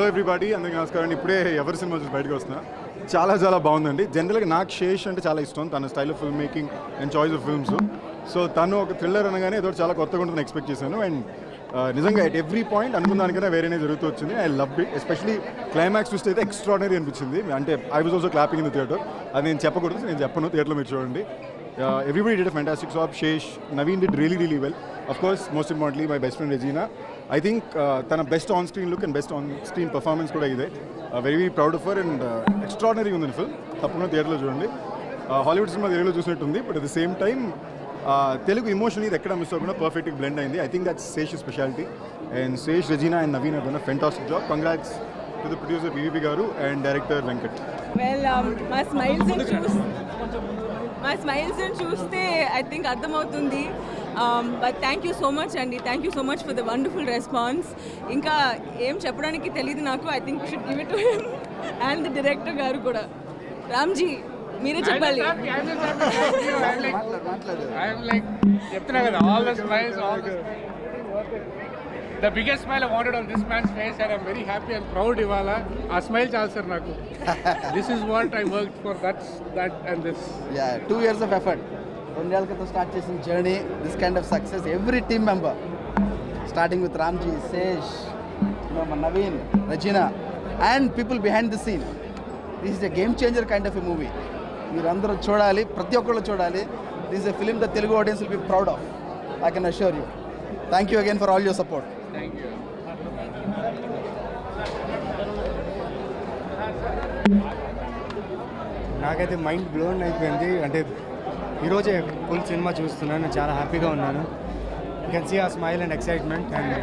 hello everybody అందరికీ నమస్కారం ఇప్పుడే ఎవరి సినిమా చూసి బయటకు వస్తున్నా చాలా చాలా బాగుందండి జనరల్గా నాకు శేష్ అంటే చాలా ఇష్టం తన style of film making and choice of films so తను ఒక థ్రిల్లర్ అనగానే ఏదో చాలా కొత్తగా ఉంటుందని ఎక్స్పెక్ట్ చేశాను అండ్ నిజంగా ఎట్ ఎవ్రీ పాయింట్ అనుకున్న దానికన్నా వేరేనే జరుగుతూ వచ్చింది I love it especially climax చూస్తే అయితే ఎక్స్ట్రాడనరీ అనిపించింది అంటే I was also clapping in the theatre అది నేను చెప్పకూడదు నేను చెప్పను థియేటర్లో మీరు చూడండి everybody did fantastic job Sesh Naveen did really really well of course most importantly my best friend Regina I think తన best on screen look and best on screen performance కూడా ఇదే very very proud of for and extraordinary ఉంది film తప్పకుండా థియేటర్లో చూడండి Hollywood cinema తెలుగులో చూసినట్టుంది but at the same time Telugu emotion ఇది ఎక్కడ మిస్ అవ్వకుండా పర్ఫెక్ట్గా బ్లెండ్ అయింది I think that's Sesh speciality and Sesh Regina and Naveen అదన fantastic job congrats to the producer BVP garu and director Venkat well మా స్మైల్స్ చూస్ మా స్మైల్స్ చూస్తే ఐ థింక్ అర్థమవుతుంది but thank you so much అండి thank you so much for the wonderful response ఇంకా ఏం చెప్పడానికి తెలియదు నాకు I think should give it to him and the director garu కూడా రామ్జీ మీరే చెప్పాలి ఐఎమ్ లైక్ చెప్తున్నా కదా all the smiles all the biggest smile I wanted on this man's face and I'm very happy and proud ఇవాళ ఆ smile చాలు sir నాకు this is what I work for that's that and this yeah two years of effort రెండేళ్ల క్రితం start చేసిన journey this kind of success every team member starting with Ramji Sesh మన Naveen Regina and people behind the scene this is a game changer kind of a movie మీరు అందరూ చూడాలి ప్రతి ఒక్కళ్ళు చూడాలి this a film the Telugu audience will be proud of I can assure you thank you again for all your support thank you నాకైతే mind blown అయిపోయింది అంటే ఈరోజే ఫుల్ సినిమా చూస్తున్నాను చాలా హ్యాపీగా ఉన్నాను యూ కెన్ సీ ఆ smile and excitement and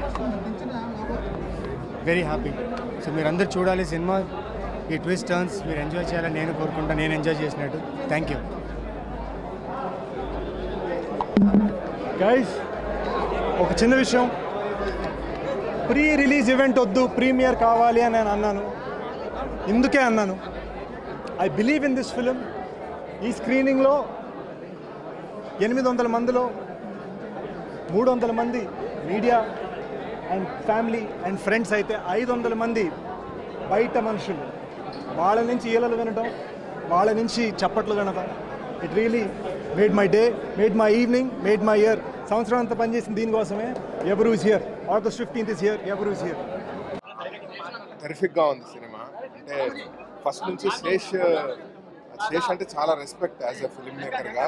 very happy so మీరందరూ చూడాలి సినిమా ఈ ట్విస్ట్ టర్న్స్ మీరు ఎంజాయ్ చేయాలని నేను కోరుకుంటా నేను ఎంజాయ్ చేసినట్టు థ్యాంక్ యూ గైస్ ఒక చిన్న విషయం ప్రీ రిలీజ్ ఈవెంట్ వద్దు ప్రీమియర్ కావాలి అని నేను అన్నాను ఇందుకే అన్నాను I believe in this film ఈ స్క్రీనింగ్లో ఎనిమిది వందల మందిలో మూడు వందల మంది media and family and friends అయితే ఐదు వందల మంది బయట మనుషులు వాళ్ళ నుంచి ఈలలు వినడం వాళ్ళ నుంచి చప్పట్లు వినడం it really made my day made my evening made my year సంవత్సరం అంతా పనిచేసిన దీనికోసమే Evaru is here August fifteenth is here Evaru is here టెరిఫిక్గా ఉంది సినిమా అంటే ఫస్ట్ నుంచి శేష్ శేష్ అంటే చాలా రెస్పెక్ట్ యాజ్ ఎ ఫిల్మ్ మేకర్గా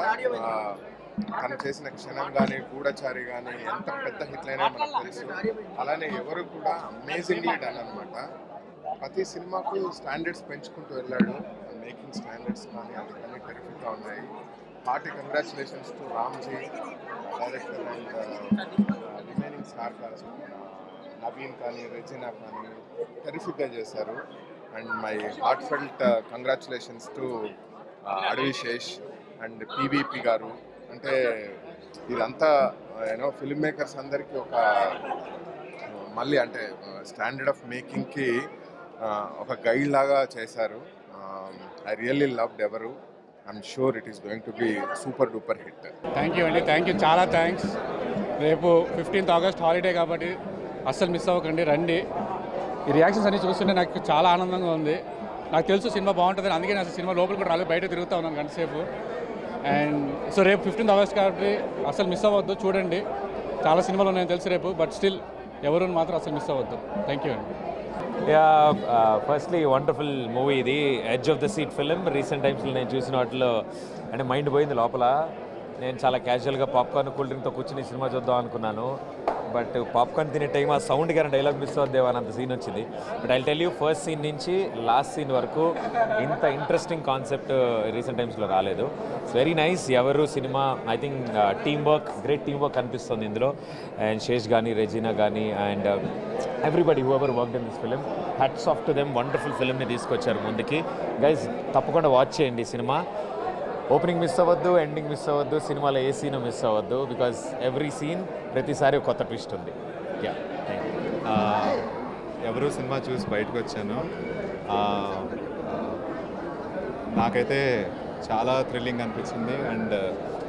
తను చేసిన క్షణం కానీ గూఢచారి కానీ ఎంత పెద్ద హిట్ అయినా మనకు తెలుసు అలానే ఎవరు కూడా అమేజింగ్లీ డన్ అనమాట ప్రతి సినిమాకు స్టాండర్డ్స్ పెంచుకుంటూ వెళ్ళాడు మేకింగ్ స్టాండర్డ్స్ కానీ అది కానీ టెరిఫిక్గా ఉన్నాయి hearty congratulations to Ramji director and remaining star cast Naveen కానీ రెజినా కానీ టెరిఫిక్గా చేశారు and my heart felt congratulations to Adivi Sesh and PVP గారు అంటే ఇదంతా యూనో ఫిల్మ్ మేకర్స్ అందరికీ ఒక మళ్ళీ అంటే స్టాండర్డ్ ఆఫ్ మేకింగ్కి ఒక గైడ్ లాగా చేశారు I really loved Evaru I'm sure it is going to be super duper hit thank you అండి థ్యాంక్ యూ చాలా థ్యాంక్స్ రేపు ఫిఫ్టీన్త్ ఆగస్ట్ హాలిడే కాబట్టి అస్సలు మిస్ అవ్వకండి రండి ఈ రియాక్షన్స్ అన్ని చూస్తుంటే నాకు చాలా ఆనందంగా ఉంది నాకు తెలుసు సినిమా బాగుంటుంది అందుకే నేను అసలు సినిమా లోపల కూడా రాలేదు బయట తిరుగుతూ ఉన్నాను గంట సేపు అండ్ సో రేపు ఫిఫ్టీన్త్ ఆగస్ట్ కాబట్టి అసలు మిస్ అవ్వద్దు చూడండి చాలా సినిమాలు ఉన్నాయని తెలుసు రేపు బట్ స్టిల్ ఎవరు మాత్రం అసలు మిస్ అవ్వద్దు థ్యాంక్ యూ అండి యా ఫస్ట్లీ వండర్ఫుల్ మూవీ ఇది edge of the seat film recent టైమ్స్లో నేను చూసిన వాటిలో అంటే మైండ్ పోయింది లోపల నేను చాలా క్యాజువల్గా పాప్కార్న్ కూల్ డ్రింక్తో కూర్చుని సినిమా చూద్దాం అనుకున్నాను బట్ పాప్కార్న్ తినే టైం ఆ సౌండ్ కానీ డైలాగ్ మిస్ అవుద్దేమో అని అంత సీన్ వచ్చింది but I tell you first scene నుంచి లాస్ట్ సీన్ వరకు ఇంత ఇంట్రెస్టింగ్ కాన్సెప్ట్ రీసెంట్ టైమ్స్లో రాలేదు it's very nice Evaru cinema I think team work great team work అనిపిస్తుంది ఇందులో అండ్ శేష్ కానీ రెజీనా కానీ and everybody who ever work in this film hats off to them wonderful ఫిలింని తీసుకొచ్చారు ముందుకి గైజ్ తప్పకుండా వాచ్ చేయండి సినిమా ఓపెనింగ్ మిస్ అవ్వద్దు ఎండింగ్ మిస్ అవ్వద్దు సినిమాలో ఏ సీన్ మిస్ అవ్వద్దు బికాజ్ ఎవ్రీ సీన్ ప్రతిసారి ఒక కొత్త ట్విస్ట్ ఉంది యా థ్యాంక్ యూ ఆ, ఎవరు సినిమా చూసి బయటకు వచ్చాను ఆ, ఆ, నాకైతే చాలా థ్రిల్లింగ్ అనిపించింది and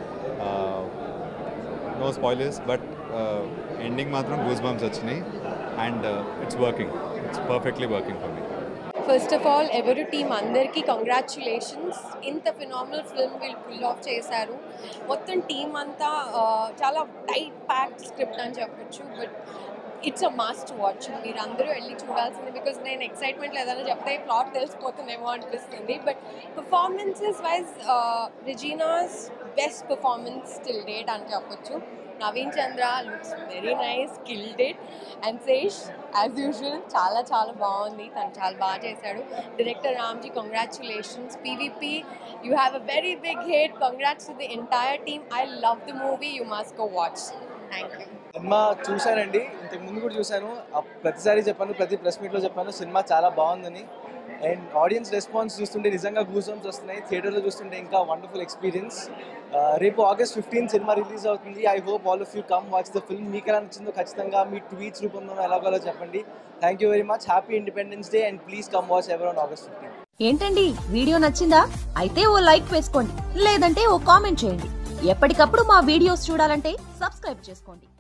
no spoilers but ending మాత్రం గూస్ బంప్స్ వచ్చినాయి and it's working it's perfectly working for me first of all Evaru team అందరికీ కంగ్రాచులేషన్స్ ఇంత ఫినామినల్ ఫిల్మ్ వీళ్ళు పుల్ ఆఫ్ చేశారు మొత్తం టీం అంతా ఆ, చాలా టైట్ ప్యాక్డ్ స్క్రిప్ట్ అని చెప్పొచ్చు but it's a must watch మీరు అందరూ వెళ్ళి చూడాల్సింది బికాజ్ నేను ఎక్సైట్మెంట్ ఏదైనా చెప్తే ప్లాట్ తెలిసిపోతుందేమో అనిపిస్తుంది but performances wise Regina's best performance still date అని చెప్పొచ్చు Naveen Chandra looks very nice killed it and Sesh as usual చాలా చాలా బాగుంది తను చాలా బాగా చేశాడు director Ramji congratulations PVP you have a very big hit congrats to the entire team I love the movie you must go watch thank you cinema చూశానండి ఇంతకు ముందు కూడా చూశాను ఆ ప్రతిసారి చెప్పాను ప్రతి ప్రెస్ మీట్లో చెప్పాను సినిమా చాలా బాగుందని అండ్ ఆడియన్స్ రెస్పాన్స్ చూస్తుంటే నిజంగా గూస్ బంప్స్ వస్తున్నాయి థియేటర్లో చూస్తుంటే ఇంకా వండర్ఫుల్ ఎక్స్పీరియన్స్ రేపు ఆగస్ట్ ఫిఫ్టీన్ సినిమా రిలీజ్ అవుతుంది I hope all of you come watch the film మీకు ఎలా నచ్చిందో ఖచ్చితంగా మీ ట్వీట్స్ రూపంలో ఎలాగోలో చెప్పండి thank you very much happy independence day and please come watch Evaru on August fifteen ఏంటండి వీడియో నచ్చిందా అయితే ఓ లైక్ వేసుకోండి లేదంటే ఓ కామెంట్ చేయండి ఎప్పటికప్పుడు మా వీడియోస్ చూడాలంటే సబ్స్క్రైబ్ చేసుకోండి